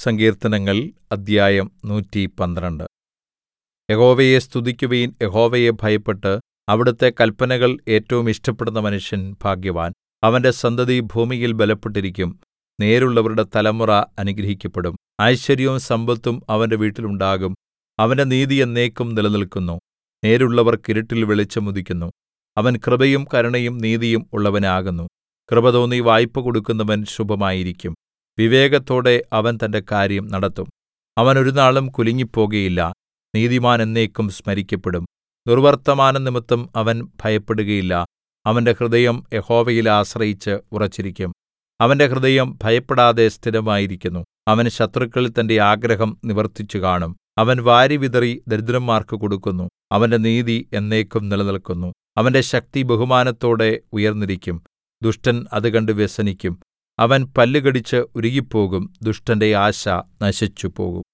സങ്കീർത്തനങ്ങൾ അദ്ധ്യായം നൂറ്റിപ്പന്ത്രണ്ട് യഹോവയെ സ്തുതിക്കുവിൻ യഹോവയെ ഭയപ്പെട്ട് അവിടുത്തെ കല്പനകൾ ഏറ്റവും ഇഷ്ടപ്പെടുന്ന മനുഷ്യൻ ഭാഗ്യവാൻ അവന്റെ സന്തതി ഭൂമിയിൽ ബലപ്പെട്ടിരിക്കും നേരുള്ളവരുടെ തലമുറ അനുഗ്രഹിക്കപ്പെടും ഐശ്വര്യവും സമ്പത്തും അവന്റെ വീട്ടിൽ ഉണ്ടാകും അവന്റെ നീതി എന്നേക്കും നിലനില്ക്കുന്നു നേരുള്ളവർക്ക് ഇരുട്ടിൽ വെളിച്ചം ഉദിക്കുന്നു അവൻ കൃപയും കരുണയും നീതിയും ഉള്ളവനാകുന്നു കൃപ തോന്നി വായ്പ കൊടുക്കുന്നവൻ ശുഭമായിരിക്കും വിവേകത്തോടെ അവൻ തന്റെ കാര്യം നടത്തും അവൻ ഒരുനാളും കുലുങ്ങിപ്പോകുകയില്ല നീതിമാൻ എന്നേക്കും സ്മരിക്കപ്പെടും ദുർവർത്തമാനം നിമിത്തം അവൻ ഭയപ്പെടുകയില്ല അവന്റെ ഹൃദയം യഹോവയിൽ ആശ്രയിച്ച് ഉറച്ചിരിക്കും അവന്റെ ഹൃദയം ഭയപ്പെടാതെ സ്ഥിരമായിരിക്കുന്നു അവൻ ശത്രുക്കളിൽ തന്റെ ആഗ്രഹം നിവർത്തിച്ചുകാണും അവൻ വാരിവിതറി ദരിദ്രന്മാർക്ക് കൊടുക്കുന്നു അവന്റെ നീതി എന്നേക്കും നിലനില്ക്കുന്നു അവന്റെ ശക്തി ബഹുമാനത്തോടെ ഉയർന്നിരിക്കും ദുഷ്ടൻ അത് കണ്ട് വ്യസനിക്കും അവൻ പല്ലുകടിച്ച് ഉരുകിപ്പോകും ദുഷ്ടന്റെ ആശ നശിച്ചുപോകും